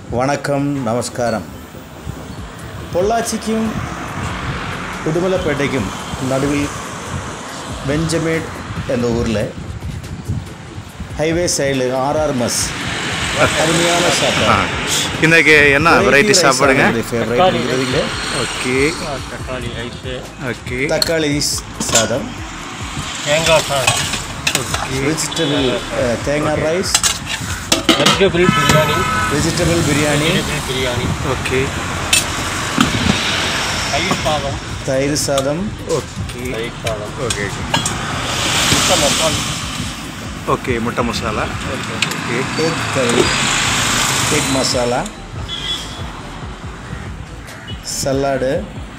வணக்கம் நமஸ்காரம் பொள்ளாச்சிக்கும் உடுமலைப்பேட்டைக்கும் நடுவில் பெஞ்சமேட் என்ற ஊரில் ஹைவே சைடில் ஆர்ஆர் மஸ் அருமையான சாப்பாடு இன்னைக்கு என்ன வெரைட்டி சாப்பாடுங்க ஃபேவரட் இருக்கிறதுல ஓகே தக்காளி ரைஸு ஓகே தக்காளி சாதம் தேங்காய் சாதம் வெஜிடபிள் தேங்காய் rice vegetable biryani vegetable biryani vegetable biryani okay தயிர் சாதம் தயிர் சாதம் ஓகே தயிர் சாதம் ஓகே முட்டை மசால் ஓகே முட்டை masala okay egg curry egg masala salad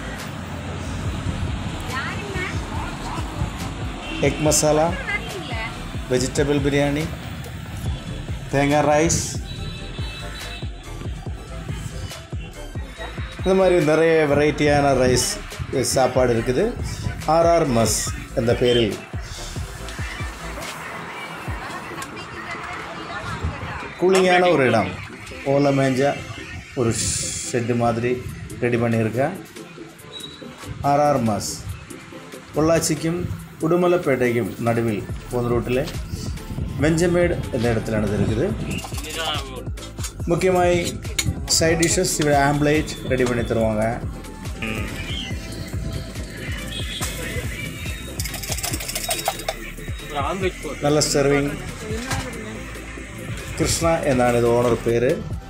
egg masala vegetable biryani தேங்காய் ரைஸ் இந்த மாதிரி நிறைய வெரைட்டியான ரைஸ் சாப்பாடு இருக்குது ஆர்ஆர் மஸ் என்ற பேரில் கூலிங்கான ஒரு இடம் ஓலை மேஞ்சா ஒரு ஷெட்டு மாதிரி ரெடி பண்ணியிருக்கேன் ஆர்ஆர் மாஸ் பொள்ளாச்சிக்கும் உடுமலைப்பேட்டைக்கும் நடுவில் போன ரூட்டில் வெஞ்சமேடு என்ற இடத்துல நடந்திருக்குது முக்கியமாய் சைட் டிஷ்ஷஸ் இவ ஆம்ப்லேட் ரெடி பண்ணி தருவாங்க ஆம்லெட் போட்டு நல்ல சர்விங் கிருஷ்ணா എന്നാണ് ഇത് ഓണർ പേര്